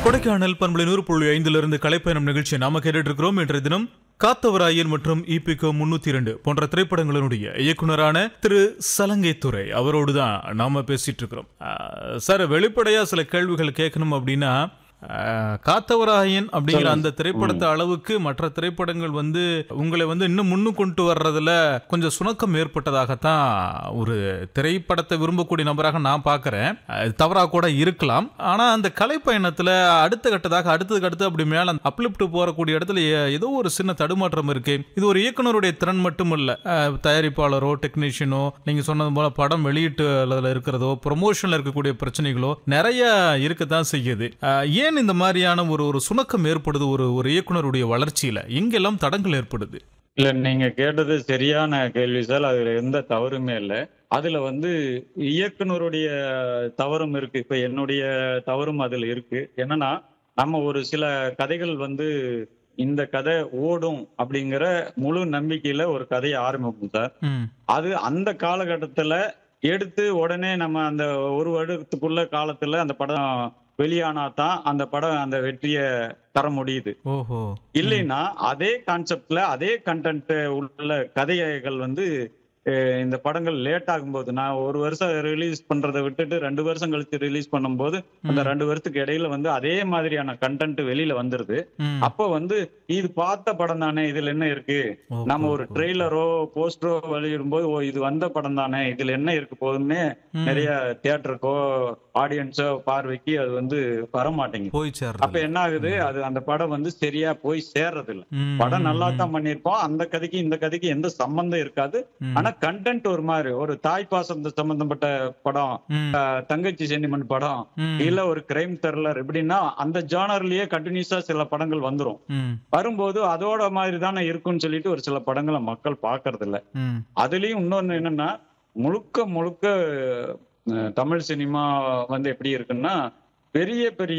கொடைக்கானல் பண்பலை நூறு புள்ளி ஐந்திலிருந்து கலைப்பயணம் நிகழ்ச்சி நாம கேட்டுட்டு இருக்கிறோம் இன்றைய தினம் காத்தவராயன் மற்றும் இபிகோ முன்னூத்தி இரண்டு போன்ற திரைப்படங்களினுடைய இயக்குனரான திரு சலங்கை துறை அவரோடு தான் நாம பேசிட்டு இருக்கிறோம் ஆஹ், சார் வெளிப்படையா சில கேள்விகள் கேட்கணும் அப்படின்னா ஆஹ், காத்தவராயன் அப்படிங்கிற அந்த திரைப்படத்தை அளவுக்கு மற்ற திரைப்படங்கள் வந்து உங்களை வந்து இன்னும் முன்னு கொண்டு வர்றதுல கொஞ்சம் சுணக்கம் ஏற்பட்டதாகத்தான் ஒரு திரைப்படத்தை விரும்பக்கூடிய நபராக நான் பார்க்கறேன் அது தவறா கூட இருக்கலாம் ஆனா அந்த கலைப்பயணத்துல அடுத்த கட்டதாக அடுத்ததுக்கு அடுத்து அப்படி மேல அப்லிப்ட் போறக்கூடிய இடத்துல ஏ- ஏதோ ஒரு சின்ன தடுமாற்றம் இருக்கு இது ஒரு இயக்குனருடைய திறன் மட்டும் இல்ல அஹ், தயாரிப்பாளரோ டெக்னீஷியனோ நீங்க சொன்னது போல படம் வெளியீட்டுல இருக்கிறதோ ப்ரொமோஷன்ல இருக்கக்கூடிய பிரச்சனைகளோ நிறைய இருக்கத்தான் செய்யுது அஹ், ஏன் இந்த மாதிரியான ஒரு ஒரு சுணக்கம் ஏற்படுது ஒரு ஒரு இயக்குனருடைய வளர்ச்சியில எங்கெல்லாம் தடங்கள் ஏற்படுது இல்ல நீங்க கேட்டது சரியான கேள்வி சார் அதுல எந்த தவறுமே இல்லை அதுல வந்து இயக்குனருடைய தவறும் இருக்கு இப்ப என்னுடைய தவறும் அதுல இருக்கு என்னன்னா நம்ம ஒரு சில கதைகள் வந்து இந்த கதை ஓடும் அப்படிங்கிற முழு நம்பிக்கையில ஒரு கதையை ஆரம்பிப்போம் சார் ம் அது அந்த காலகட்டத்துல எடுத்து உடனே நம்ம அந்த ஒரு வருடத்துக்குள்ள காலத்துல அந்த படம் வெளியானா தான் அந்த படம் அந்த வெற்றியை தர முடியுது ஓஹோ இல்லைன்னா அதே கான்செப்ட்ல அதே கண்டென்ட் உள்ள கதைகள் வந்து அஹ், இந்த படங்கள் லேட் ஆகும்போது நான் ஒரு வருஷம் ரிலீஸ் பண்றதை விட்டுட்டு ரெண்டு வருஷம் கழிச்சு ரிலீஸ் பண்ணும்போது அந்த ம். ரெண்டு வருஷத்துக்கு இடையில வந்து அதே மாதிரியான கண்டென்ட் வெளியில வந்துருது ம். அப்போ வந்து இது பார்த்த படம் தானே இதுல என்ன இருக்கு ஓஹோ. நம்ம ஒரு ட்ரெய்லரோ போஸ்டரோ வெளியிடும்போது ஓ இது வந்த படம் தானே இதுல என்ன இருக்கு போதுன்னு ம். நிறைய தியேட்டருக்கோ ஆடியன்ஸோ பார்வைக்கு அது வந்து வர மாட்டேங்குது போய் அப்ப சேர்றது என்ன ஆகுது அது அந்த படம் வந்து சரியா போய் சேர்றது இல்ல ம், படம் நல்லா ம், தான் பண்ணிருப்போம் அந்த கதைக்கு இந்த கதைக்கு எந்த சம்பந்தம் இருக்காது ம். ஆனா கண்டென்ட் ஒரு மாதிரி ஒரு தாய் பாசம் சம்பந்தப்பட்ட படம் ம், அஹ், தங்கச்சி சென்டிமெண்ட் படம் ம், இல்ல ஒரு கிரைம் த்ரில்லர் எப்படின்னா அந்த ஜானர்லயே கண்டினியூஸா சில படங்கள் வந்துரும் ம், வரும்போது அதோட மாதிரி தானே இருக்கும்னு சொல்லிட்டு ஒரு சில படங்களை மக்கள் பாக்குறது இல்ல ம். அதுலயும் இன்னொன்னு என்னன்னா முழுக்க முழுக்க அஹ், தமிழ் சினிமா வந்து எப்படி இருக்குன்னா பெரிய பெரிய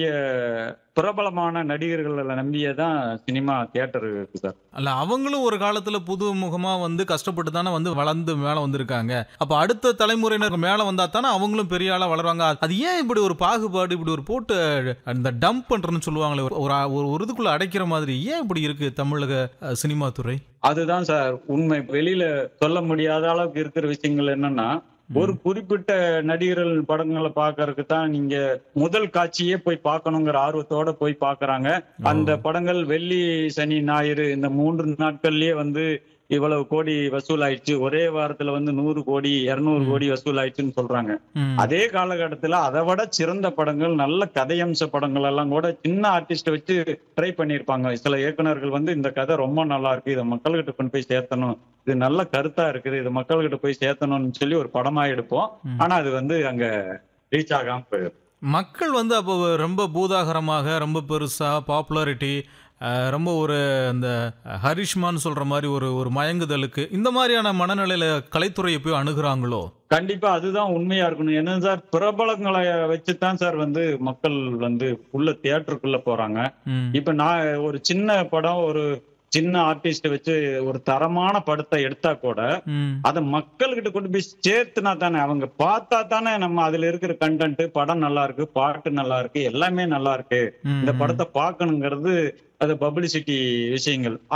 பிரபலமான நடிகர்களை நம்பியே தான் சினிமா தியேட்டர் இருக்கு சார் அல்ல அவங்களும் ஒரு காலத்துல புது முகமா வந்து கஷ்டப்பட்டு தானே வந்து வளர்ந்து மேல வந்திருக்காங்க அப்ப அடுத்த தலைமுறையினர் மேல வந்தா தானே அவங்களும் பெரிய ஆளா வளருவாங்க அது ஏன் இப்படி ஒரு பாகுபாடு இப்படி ஒரு போட்டு அந்த டம்ப் பண்றதுன்னு சொல்லுவாங்களே ஒரு ஒரு ஒரு இதுக்குள்ள அடைக்கிற மாதிரி ஏன் இப்படி இருக்கு தமிழக அஹ், சினிமா துறை அதுதான் சார் உண்மை வெளியில சொல்ல முடியாத அளவுக்கு இருக்கிற விஷயங்கள் என்னன்னா ஒரு குறிப்பிட்ட நடிகர்கள் படங்களை பார்க்கறதுக்கு தான் நீங்க முதல் காட்சியே போய் பார்க்கணுங்கிற ஆர்வத்தோட போய் பார்க்கறாங்க அந்த படங்கள் வெள்ளி சனி ஞாயிறு இந்த மூன்று நாட்கள்லயே வந்து இவ்வளவு கோடி வசூல் ஆயிடுச்சு ஒரே வாரத்துல வந்து நூறு கோடி இருநூறு ம். கோடி வசூல் ஆயிடுச்சுன்னு சொல்றாங்க ம், அதே காலகட்டத்துல அதை விட சிறந்த படங்கள் நல்ல கதையம்ச படங்கள் எல்லாம் கூட சின்ன ஆர்டிஸ்ட வச்சு ட்ரை பண்ணியிருப்பாங்க சில இயக்குனர்கள் வந்து இந்த கதை ரொம்ப நல்லா இருக்கு இதை மக்கள்கிட்ட கொண்டு போய் சேர்த்தணும் இது நல்ல கருத்தா இருக்குது இது மக்கள்கிட்ட போய் சேர்த்தணும்னு சொல்லி ஒரு படமா எடுப்போம் ம். ஆனா அது வந்து அங்க ரீச் ஆகாம போயிடும் மக்கள் வந்து அப்போ ரொம்ப பூதாகரமாக ரொம்ப பெருசா பாப்புலாரிட்டி ரொம்ப ஒரு அந்த ஹரிஷ்மான்னு சொல்ற மாதிரி ஒரு ஒரு மயங்குதலுக்கு இந்த மாதிரியான மனநிலையில கலைத்துறையை போய் அணுகுறாங்களோ கண்டிப்பா அதுதான் உண்மையா இருக்கணும் என்ன சார் பிரபலங்களை வச்சுதான் சார் வந்து மக்கள் வந்து உள்ள தியேட்டருக்குள்ள போறாங்க ம், இப்ப நான் ஒரு சின்ன படம் ஒரு சின்ன ஆர்டிஸ்ட வச்சு ஒரு தரமான படத்தை எடுத்தா கூட ம், அதை மக்கள்கிட்ட கொண்டு போய் சேர்த்துனா தானே அவங்க பார்த்தா தானே நம்ம அதுல இருக்கிற கண்டென்ட் படம் நல்லா இருக்கு பாட்டு நல்லா இருக்கு எல்லாமே நல்லா இருக்கு ம், இந்த ம். படத்தை பார்க்கணுங்கிறது அது பப்ளிசிட்டி விஷயங்கள்